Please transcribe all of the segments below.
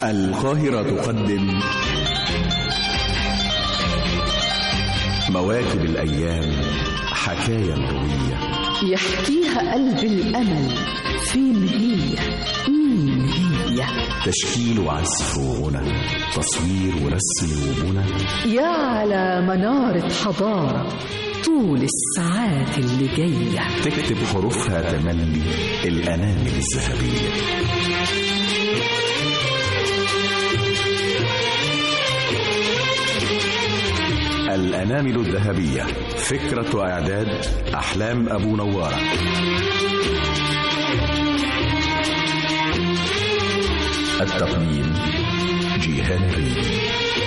القاهرة تقدم مواكب الأيام حكاية روية يحكيها قلب الأمل فين هي مين هي تشكيل وعزف وغنى تصوير ورسم وبنى يا على منارة حضارة طول الساعات اللي جاية تكتب حروفها تملي الأنامل الذهبية الأنامل الذهبية فكرة وإعداد أحلام أبو نوارة التقديم جيهان ريدي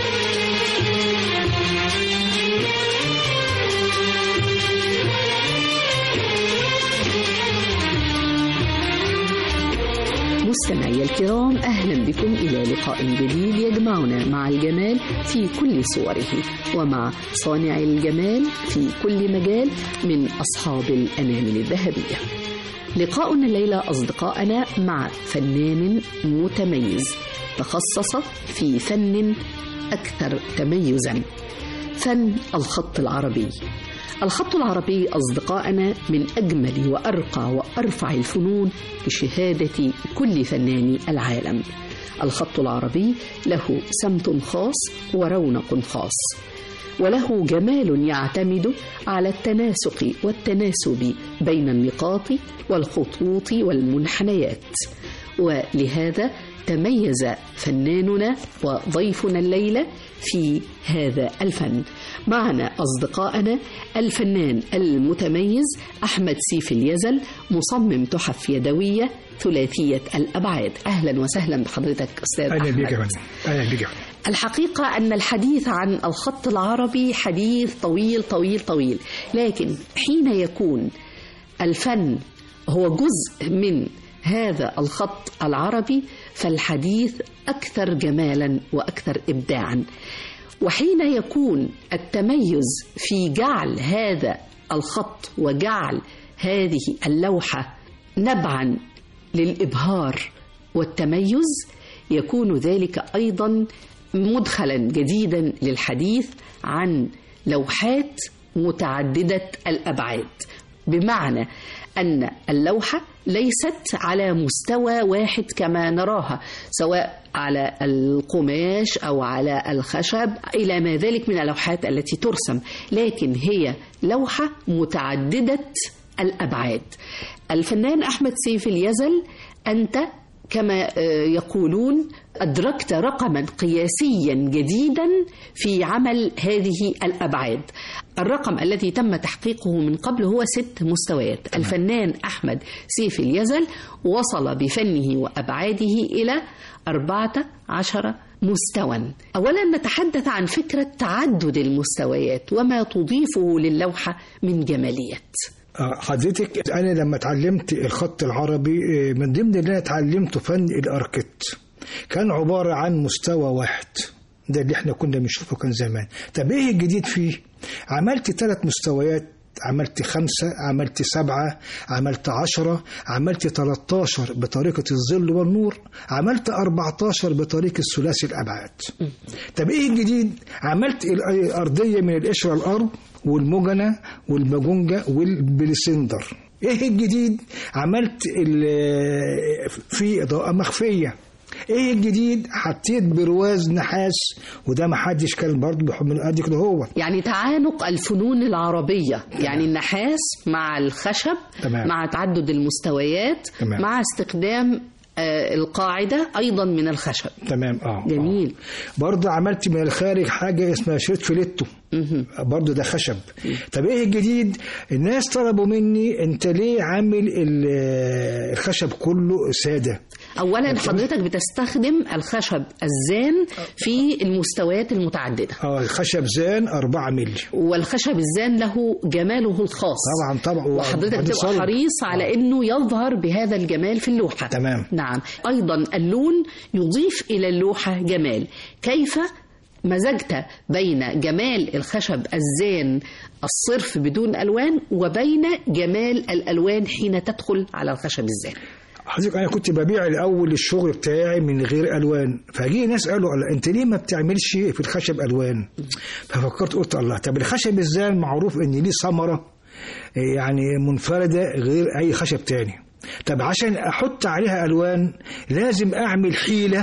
مستمعي الكرام أهلا بكم إلى لقاء جديد يجمعنا مع الجمال في كل صوره ومع صانع الجمال في كل مجال من أصحاب الأنامل الذهبية لقاؤنا الليلة أصدقائنا مع فنان متميز تخصص في فن أكثر تميزا فن الخط العربي الخط العربي أصدقائنا من أجمل وأرقى وأرفع الفنون بشهادة كل فناني العالم الخط العربي له سمت خاص ورونق خاص وله جمال يعتمد على التناسق والتناسب بين النقاط والخطوط والمنحنيات ولهذا تميز فناننا وضيفنا الليله في هذا الفن معنا أصدقائنا الفنان المتميز أحمد سيف اليزل مصمم تحف يدوية ثلاثية الأبعاد أهلا وسهلا بحضرتك أستاذ اهلا أحمد بك يا فندم اهلا بك يا فندم. الحقيقة أن الحديث عن الخط العربي حديث طويل طويل طويل لكن حين يكون الفن هو جزء من هذا الخط العربي فالحديث أكثر جمالا وأكثر إبداعا وحين يكون التميز في جعل هذا الخط وجعل هذه اللوحة نبعا للإبهار والتميز يكون ذلك أيضا مدخلا جديدا للحديث عن لوحات متعددة الأبعاد بمعنى أن اللوحة ليست على مستوى واحد كما نراها سواء على القماش أو على الخشب إلى ما ذلك من اللوحات التي ترسم لكن هي لوحة متعددة الأبعاد الفنان أحمد سيف اليزل أنت كما يقولون أدركت رقما قياسيا جديدا في عمل هذه الأبعاد الرقم الذي تم تحقيقه من قبل هو ست مستويات الفنان أحمد سيف اليزل وصل بفنه وأبعاده إلى أربعة عشر مستوى أولا نتحدث عن فكرة تعدد المستويات وما تضيفه للوحة من جماليات آه، حضرتك انا لما اتعلمت الخط العربي آه، من ضمن اللي انا اتعلمته فن الاركت كان عباره عن مستوى واحد ده اللي احنا كنا بنشوفه كان زمان طب ايه الجديد فيه عملت ثلاث مستويات عملت خمسة عملت سبعة عملت عشرة عملت 13 بطريقة الظل والنور عملت 14 بطريقة ثلاثي الأبعاد طب إيه الجديد عملت الأرضية من القشرة الأرض والمجنة والباجونجة والبلسندر ايه الجديد عملت ال- في اضاءه مخفيه ايه الجديد حطيت برواز نحاس وده ما حدش كان برضه بيحب قد كده هو يعني تعانق الفنون العربية يعني النحاس مع الخشب تمام. مع تعدد المستويات تمام. مع استخدام آه، القاعدة أيضا من الخشب تمام اه جميل آه. برضه عملت من الخارج حاجه اسمها شريط فيليتو برضه ده خشب طب ايه الجديد الناس طلبوا مني انت ليه عامل ال- الخشب كله ساده أولا حضرتك بتستخدم الخشب الزان في المستويات المتعددة اه الخشب زان 4 مللي والخشب الزان له جماله الخاص طبعا طبعا وحضرتك وبعدين بتبقى صلب. حريص على انه يظهر بهذا الجمال في اللوحه تمام. نعم ايضا اللون يضيف الى اللوحه جمال كيف مزجت بين جمال الخشب الزان الصرف بدون الوان وبين جمال الالوان حين تدخل على الخشب الزان حضرتك انا كنت ببيع الاول الشغل بتاعي من غير الوان فجي ناس قالوا الله انت ليه ما بتعملش في الخشب الوان ففكرت قلت الله طب الخشب ازاي معروف ان ليه ثمره يعني منفرده غير اي خشب تاني طب عشان احط عليها الوان لازم اعمل حيله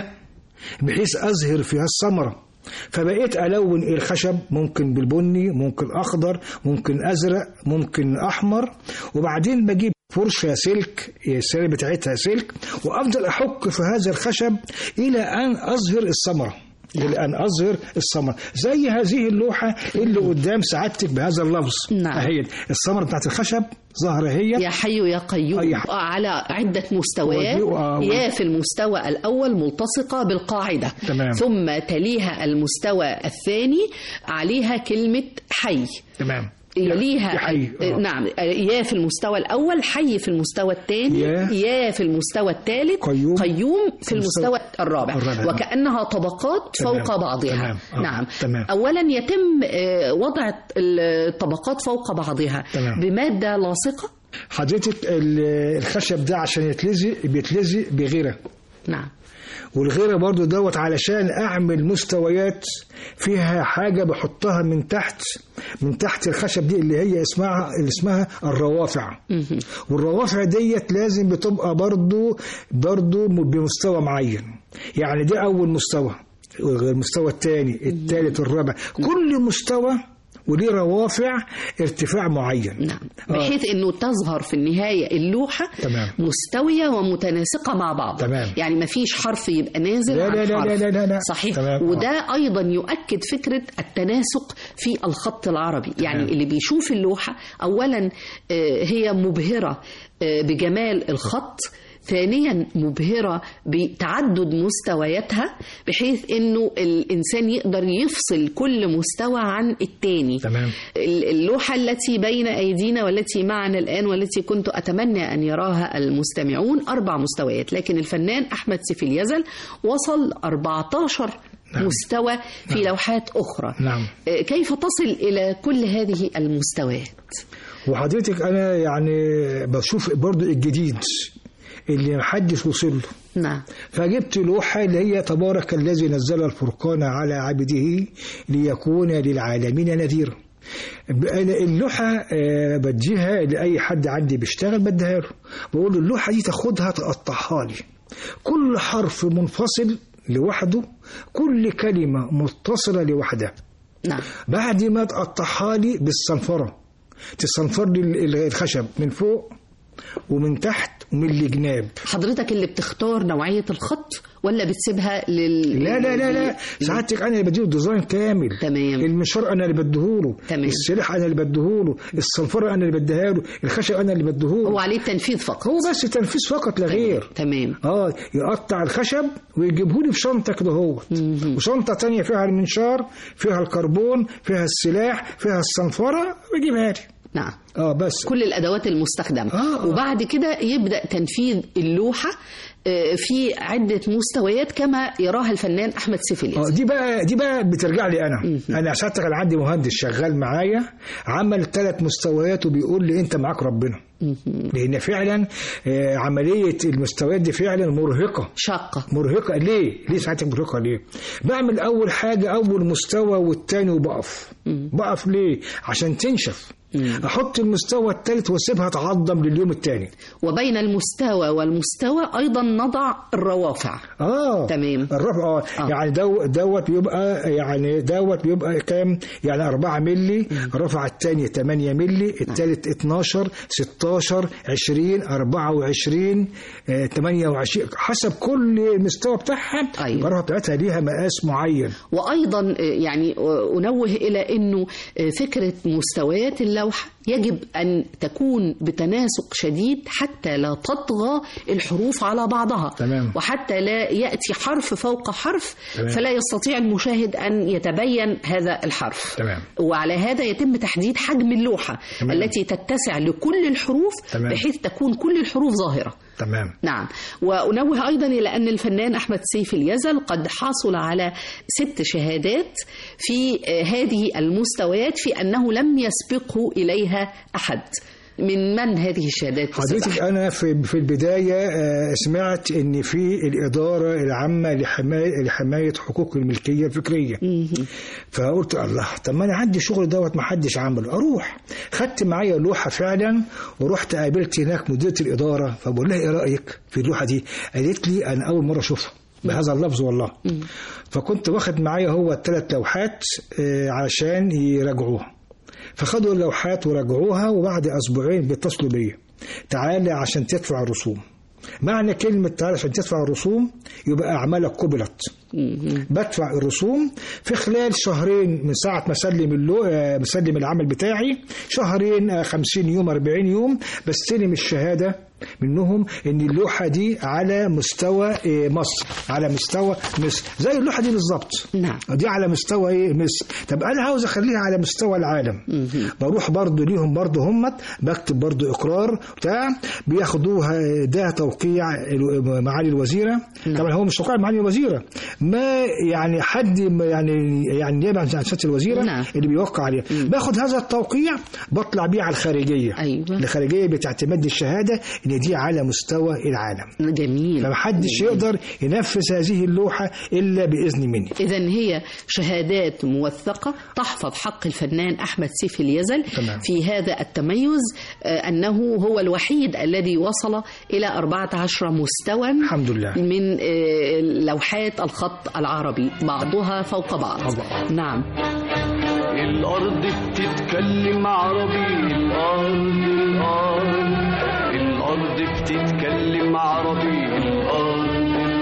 بحيث اظهر فيها الثمره فبقيت الون الخشب ممكن بالبني ممكن اخضر ممكن ازرق ممكن احمر وبعدين بجيب فرشه سلك السلك بتاعتها سلك وافضل احك في هذا الخشب الى ان اظهر الثمره الى ان اظهر الثمره زي هذه اللوحه اللي قدام سعادتك بهذا اللفظ نعم. اهي الثمره بتاعت الخشب ظاهره هي يا حي يا قيوم أي حي. على عدة مستويات ودي- آه، يا في المستوى الأول ملتصقة بالقاعدة تمام. ثم تليها المستوى الثاني عليها كلمة حي تمام يليها حي آه. نعم يا في المستوى الأول حي في المستوى الثاني يا. يا في المستوى الثالث قيوم. قيوم في في المستوى المستوى الرابع الرابع. وكأنها طبقات تمام. فوق بعضها تمام. آه. نعم تمام. أولا يتم آه، وضع الطبقات فوق بعضها تمام. بمادة لاصقة حضرتك ال- الخشب ده عشان يتلزق بيتلزق بغيره نعم والغيره برضو دوت علشان اعمل مستويات فيها حاجه بحطها من تحت من تحت الخشب دي اللي هي اسمها اللي اسمها الروافع والروافع ديت لازم بتبقى برضو برضو بمستوى معين يعني ده اول مستوى المستوى الثاني الثالث الرابع كل مستوى وليه روافع ارتفاع معين نعم بحيث انه تظهر في النهايه اللوحه تمام. مستويه ومتناسقه مع بعض تمام. يعني ما فيش حرف يبقى نازل لا عن لا لا حرف. لا لا لا. صحيح تمام. وده ايضا يؤكد فكره التناسق في الخط العربي يعني تمام. اللي بيشوف اللوحه اولا آه، هي مبهره آه، بجمال الخط ثانيا مبهرة بتعدد مستوياتها بحيث انه الانسان يقدر يفصل كل مستوى عن التاني تمام. اللوحة التي بين أيدينا والتي معنا الآن والتي كنت أتمنى أن يراها المستمعون أربع مستويات لكن الفنان أحمد سيف اليزل وصل 14 نعم. مستوى في لوحات أخرى نعم. آه، كيف تصل إلى كل هذه المستويات وحضرتك انا يعني بشوف برضو الجديد اللي محدش وصل له نعم فجبت لوحة اللي هي تبارك الذي نزل الفرقان على عبده ليكون للعالمين نذيرا أنا اللوحة آه، بديها لأي حد عندي بيشتغل بديها له بقول له اللوحة دي تاخدها تقطعها لي كل حرف منفصل لوحده كل كلمة متصلة لوحدها نعم بعد ما تقطعها لي بالصنفرة تصنفر لي ال- الخشب من فوق ومن تحت ومن الجناب حضرتك اللي بتختار نوعية الخط ولا بتسيبها لل لا لا لا لا سعادتك انا اللي بديله ديزاين كامل تمام. المشوار انا اللي بديهوله تمام. السلاح انا اللي بديهوله الصنفره انا اللي بديها له الخشب انا اللي بديهوله هو عليه التنفيذ فقط هو بس تنفيذ فقط لا غير تمام اه يقطع الخشب ويجيبه لي في شنطه كده هو وشنطه تانية فيها المنشار فيها الكربون فيها السلاح فيها الصنفره ويجيبها لي نعم اه بس كل الادوات المستخدمه آه، آه. وبعد كده يبدا تنفيذ اللوحه آه، في عده مستويات كما يراها الفنان احمد سيف اه الياس دي بقى دي بقى بترجع لي انا انا ساعتها كان عندي مهندس شغال معايا عمل ثلاث مستويات وبيقول لي انت معاك ربنا لان فعلا آه، عمليه المستويات دي فعلا مرهقه شاقه مرهقه ليه؟ ليه ساعتها مرهقه ليه؟ بعمل اول حاجه اول مستوى والتاني وبقف بقف ليه؟ عشان تنشف احط المستوى الثالث واسيبها تعظم لليوم الثاني وبين المستوى والمستوى ايضا نضع الروافع اه تمام. الرفع اه, آه. يعني دو دوت بيبقى يعني دوت بيبقى كام يعني 4 مللي الرفعه الثانيه 8 مللي الثالث 12 16 20 24 آه، 28 حسب كل مستوى بتاعها أيوة. الرفعه بتاعتها ليها مقاس معين وايضا آه، يعني آه، انوه الى انه آه، فكره مستويات اللوحه يجب ان تكون بتناسق شديد حتى لا تطغى الحروف على بعضها تمام. وحتى لا ياتي حرف فوق حرف تمام. فلا يستطيع المشاهد ان يتبين هذا الحرف تمام. وعلى هذا يتم تحديد حجم اللوحه تمام. التي تتسع لكل الحروف تمام. بحيث تكون كل الحروف ظاهره تمام نعم وأنوه أيضا إلى أن الفنان أحمد سيف اليزل قد حصل على ست شهادات في آه، هذه المستويات في أنه لم يسبقه إليها أحد من من هذه الشهادات أستاذ حضرتك أحمد؟ انا في في البدايه آه، سمعت ان في الاداره العامه لحمايه لحمايه حقوق الملكيه الفكريه فقلت الله طب ما انا عندي شغل دوت ما حدش عمله اروح خدت معايا لوحه فعلا ورحت قابلت هناك مديره الاداره فبقول لها ايه رايك في اللوحه دي قالت لي انا اول مره اشوفها بهذا اللفظ والله فكنت واخد معايا هو الثلاث لوحات آه، عشان يراجعوها فخدوا اللوحات وراجعوها وبعد اسبوعين بيتصلوا بيا تعالى عشان تدفع الرسوم معنى كلمة تعالى عشان تدفع الرسوم يبقى أعمالك قبلت بدفع الرسوم في خلال شهرين من ساعة ما أسلم اللو... آه، بسلم العمل بتاعي شهرين آه، 50 يوم 40 يوم بستلم الشهادة منهم ان اللوحة دي على مستوى آه، مصر على مستوى مصر زي اللوحة دي بالظبط نعم. دي على مستوى ايه مصر طب انا عاوز اخليها على مستوى العالم بروح برضو ليهم برضو همت بكتب برضو اقرار بتاع بياخدوها ده توقيع ال- معالي الوزيره طبعا هو مش توقيع معالي الوزيره ما يعني حد ما يعني يعني نيابه عن سياده الوزيره نعم. اللي بيوقع عليه باخد هذا التوقيع بطلع بيه على الخارجيه أيوة. الخارجيه بتعتمد الشهاده ان دي على مستوى العالم جميل فمحدش يقدر ينفذ هذه اللوحه الا باذن مني إذا هي شهادات موثقة تحفظ حق الفنان أحمد سيف اليزل تمام. في هذا التميز آه، أنه هو الوحيد الذي وصل إلى 14 مستوى الحمد لله. من آه، لوحات الخط العربي بعضها فوق بعض طبعا. نعم الأرض بتتكلم عربي الأرض الأرض الأرض بتتكلم عربي الأرض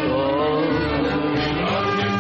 الأرض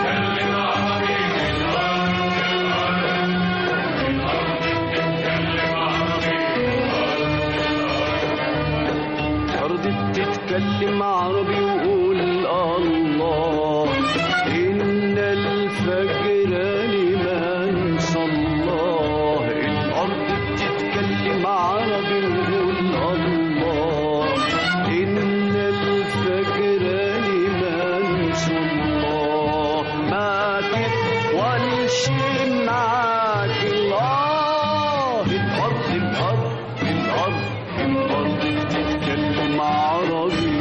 الأرض بتتكلم عربي وقول الله إن الفجر لمن صلاه الأرض بتتكلم عربي وقول الله إن الفجر لمن صلاه ما تطولش معاك الله الأرض الأرض الأرض الأرض بتتكلم عربي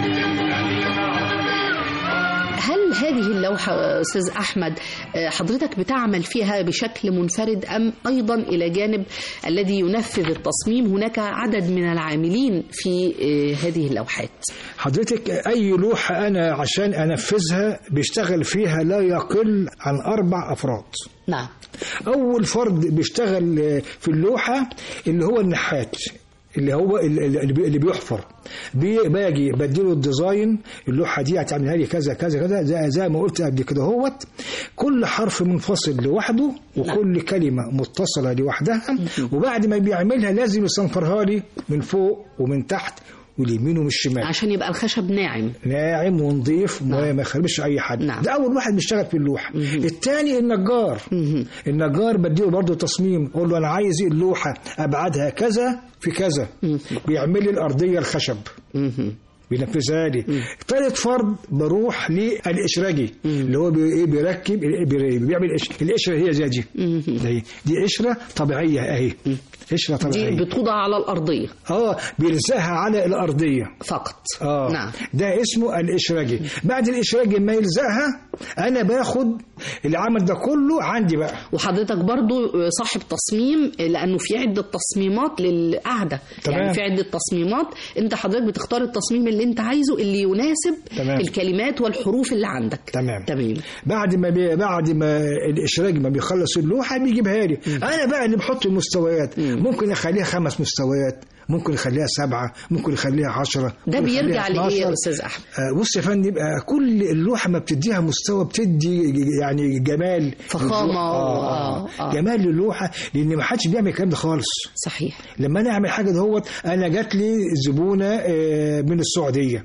هل هذه اللوحة أستاذ أحمد آه، حضرتك بتعمل فيها بشكل منفرد أم أيضا إلى جانب الذي ينفذ التصميم هناك عدد من العاملين في آه، هذه اللوحات حضرتك أي لوحة أنا عشان أنفذها بيشتغل فيها لا يقل عن أربع أفراد نعم أول فرد بيشتغل في اللوحة اللي هو النحات اللي هو اللي بي- اللي بيحفر بي- باجي بديله الديزاين اللوحه دي هتعملها لي كذا كذا كذا زي, زي ما قلت قبل كده هوت كل حرف منفصل لوحده وكل كلمه متصله لوحدها وبعد ما بيعملها لازم يصنفرها لي من فوق ومن تحت واليمين ومن الشمال عشان يبقى الخشب ناعم ناعم ونظيف وما ما يخربش اي حد نعم. ده اول واحد بيشتغل في اللوحه الثاني النجار النجار بديله برضه تصميم اقول له انا عايز اللوحه ابعادها كذا في كذا بيعمل لي الارضيه الخشب مهم. بينفذها لي ثالث فرد بروح للاشراجي اللي هو بي- إيه بيركب بي- بيعمل إش- القشره هي زي دي دي, دي قشره طبيعيه اهي قشره دي طبيعيه بتوضع على الأرضية اه بيلزقها على الارضيه فقط اه نعم ده اسمه الاشراجي بعد الاشراجي ما يلزقها انا باخد العمل ده كله عندي بقى وحضرتك برضو صاحب تصميم لانه في عده تصميمات للقعده تمام. يعني في عده تصميمات انت حضرتك بتختار التصميم اللي انت عايزه اللي يناسب تمام. الكلمات والحروف اللي عندك تمام. تمام بعد ما بي بعد ما الاشراج ما بيخلص اللوحه بيجيبها لي انا بقى اللي بحط المستويات ممكن اخليها خمس مستويات ممكن اخليها سبعه ممكن اخليها عشرة ده ممكن بيرجع أخليها لايه يا 12. استاذ احمد آه، بص يا فندم آه، كل اللوحه ما بتديها مستوى بتدي يعني جمال فخامة للوحة. و- آه. آه. جمال للوحه لان ما حدش بيعمل الكلام ده خالص صحيح لما انا اعمل حاجه دهوت انا جات لي زبونه آه، من السعوديه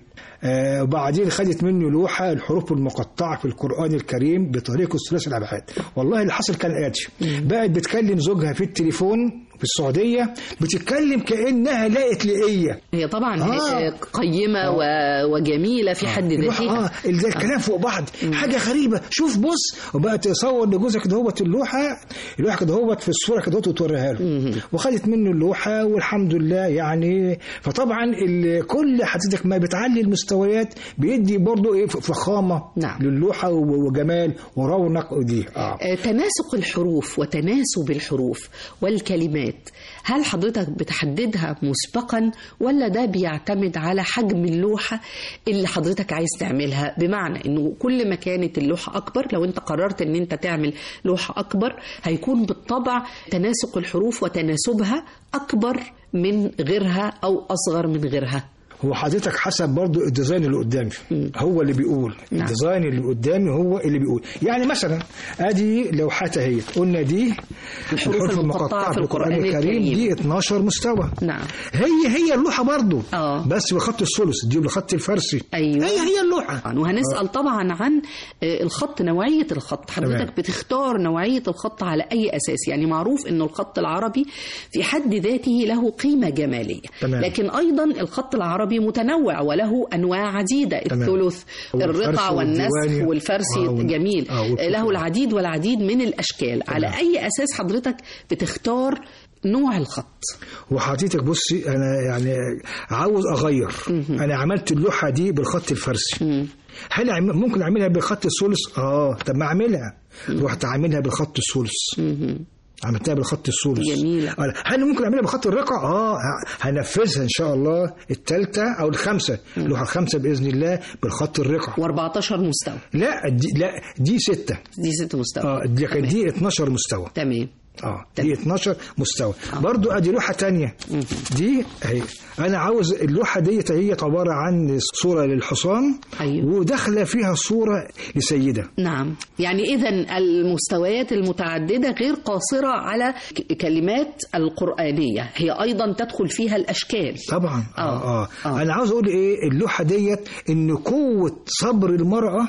آه وبعدين خدت مني لوحه الحروف المقطعه في القران الكريم بطريقه ثلاثي الابعاد والله اللي حصل كان اتي بقت بتكلم زوجها في التليفون في السعوديه بتتكلم كانها لقت لقيه هي طبعا آه. قيمة و- وجميلة في حد اللوحة ذاتها اه ال- الكلام فوق بعض حاجه غريبه شوف بص وبقت تصور لجوزها كده هوت اللوحه اللوحه كده هوت في الصوره كده هوت وتوريها له وخدت منه اللوحه والحمد لله يعني فطبعا ال- كل حضرتك ما بتعلي المستويات بيدي برضو ايه فخامه نعم. للوحه و- وجمال ورونق ودي اه آه، تناسق الحروف وتناسب الحروف والكلمات هل حضرتك بتحددها مسبقا ولا ده بيعتمد على حجم اللوحة اللي حضرتك عايز تعملها بمعنى انه كل ما كانت اللوحة اكبر لو انت قررت ان انت تعمل لوحة اكبر هيكون بالطبع تناسق الحروف وتناسبها اكبر من غيرها او اصغر من غيرها هو حضرتك حسب برضو الديزاين اللي قدامي هو اللي بيقول نعم. الديزاين اللي قدامي هو اللي بيقول يعني مثلا ادي لوحات اهي قلنا دي الحروف المقطعة في القرآن الكريم. دي 12 مستوى نعم هي هي اللوحه برضو آه. بس بخط الثلث دي بالخط الفارسي أيوة. هي هي اللوحه طبعا وهنسأل طبعا عن آه، الخط نوعية الخط حضرتك تمام. بتختار نوعية الخط على أي أساس يعني معروف أنه الخط العربي في حد ذاته له قيمة جمالية تمام. لكن أيضا الخط العربي متنوع وله أنواع عديدة تمام. الثلث والفرسي الرقع والنسخ والديواني. والفرسي آه، وال- جميل آه، والكتب. له العديد والعديد من الأشكال على أي أساس حضرتك بتختار نوع الخط وحضرتك بصي انا يعني عاوز اغير انا عملت اللوحه دي بالخط الفارسي هل أعم- ممكن اعملها بالخط الثلث اه طب ما اعملها رحت عاملها بالخط الثلث عملتها بالخط الثلث جميلة. آه، هل ممكن اعملها بخط الرقع اه ه- هنفذها ان شاء الله الثالثه او الخامسه اللوحه الخامسه باذن الله بالخط الرقع و14 مستوى لا دي لا دي سته دي ست مستوى اه دي كانت دي 12 مستوى تمام اه دي 12 مستوى برضو ادي لوحه تانية دي اهي انا عاوز اللوحه ديت هي عباره عن صوره للحصان أيوة. وداخله فيها صوره لسيده نعم يعني إذا المستويات المتعددة غير قاصرة على ك- كلمات القرآنية هي أيضا تدخل فيها الأشكال طبعا آه. اه, آه. آه. انا عاوز اقول ايه اللوحه ديت ان قوه صبر المراه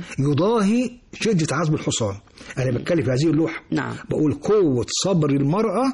يضاهي شده عزم الحصان انا بتكلم في هذه اللوحه نعم. بقول قوه صبر المراه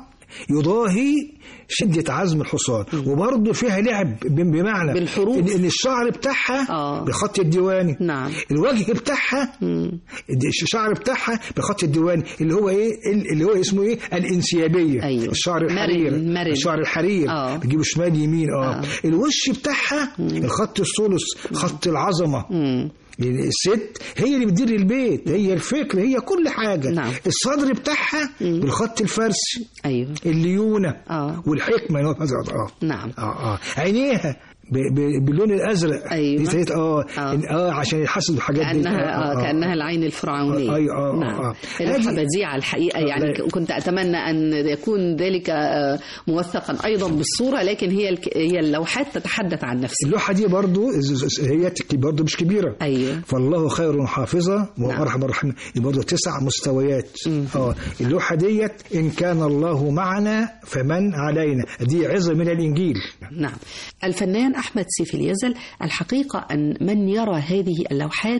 يضاهي شدة عزم الحصان وبرضه فيها لعب ب- بمعنى بالحروف. إن, إن الشعر بتاعها آه. بخط الديواني نعم. الوجه بتاعها مم. الشعر بتاعها بخط الديواني اللي هو ايه اللي هو اسمه ايه الانسيابيه أيوه. الشعر مرن- الحرير مرن. الشعر الحرير آه. بتجيبه شمال يمين اه, آه. الوش بتاعها الخط الثلث خط العظمه مم. يعني الست هي اللي بتدير البيت هي الفكر هي كل حاجه نعم. الصدر بتاعها بالخط الفارسي أيوه الليونه آه. والحكمه اللي هو ازرق اه نعم اه اه عينيها ب- ب- باللون الازرق أيوة. دي تلاقيت اه آه. اه, آه عشان يحسن الحاجات دي كأنها آه كأنها العين الفرعونية آه، أي- آه، نعم آه. اللوحة هذه- بديعة الحقيقة يعني لا. كنت أتمنى أن يكون ذلك آه، موثقا أيضا بالصورة لكن هي الك- هي اللوحات تتحدث عن نفسها اللوحة دي برضو هي تك- برضو مش كبيرة أيوه فالله خير حافظة وأرحم الراحمين دي برضو تسع مستويات اه اللوحة ديت إن كان الله معنا فمن علينا دي عظة من الإنجيل نعم الفنان أحمد سيف اليزل الحقيقة أن من يرى هذه اللوحات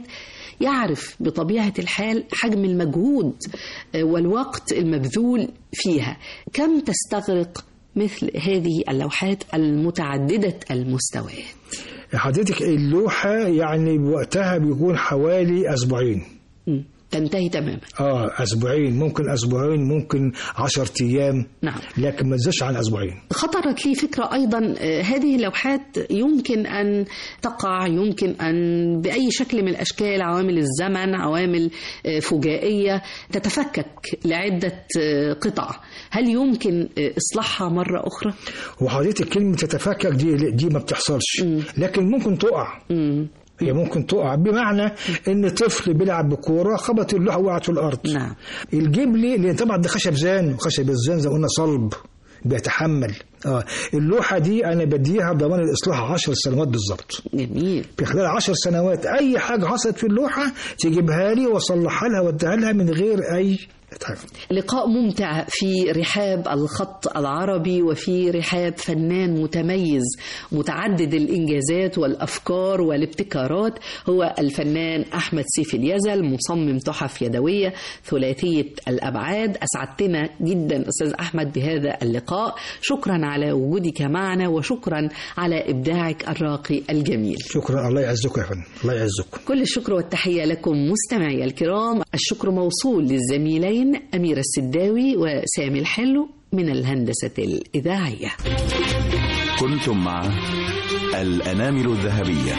يعرف بطبيعة الحال حجم المجهود آه، والوقت المبذول فيها كم تستغرق مثل هذه اللوحات المتعددة المستويات حضرتك اللوحة يعني وقتها بيكون حوالي أسبوعين مم. تنتهي تماما اه اسبوعين ممكن اسبوعين ممكن عشرة ايام نعم. لكن ما تزيدش عن اسبوعين خطرت لي فكرة أيضا آه، هذه اللوحات يمكن أن تقع يمكن أن بأي شكل من الأشكال عوامل الزمن عوامل آه، فجائية تتفكك لعدة آه، قطع هل يمكن آه، إصلاحها مرة أخرى؟ وحضرتك كلمة تتفكك دي دي ما بتحصلش لكن ممكن تقع مم. هي ممكن تقع بمعنى ان طفل بيلعب بكوره خبط اللوحه وقعت في الارض نعم. الجبلي لان طبعا ده خشب زان وخشب الزان زي ما قلنا صلب بيتحمل اه اللوحه دي انا بديها بضمان الاصلاح 10 سنوات بالظبط جميل في خلال 10 سنوات اي حاجه حصلت في اللوحه تجيبها لي واصلحها لها واديها لها من غير اي لقاء ممتع في رحاب الخط العربي وفي رحاب فنان متميز متعدد الإنجازات والأفكار والابتكارات هو الفنان أحمد سيف اليزل مصمم تحف يدوية ثلاثية الأبعاد أسعدتنا جدا أستاذ أحمد بهذا اللقاء شكرا على وجودك معنا وشكرا على إبداعك الراقي الجميل شكرا الله يعزكم يا فندم الله يعزكم كل الشكر والتحية لكم مستمعي الكرام الشكر موصول للزميلين أميرة السداوي وسامي الحلو من الهندسة الإذاعية كنتم مع الأنامل الذهبية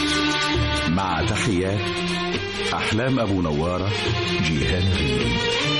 مع تحيات أحلام أبو نوارة جيهان ريدي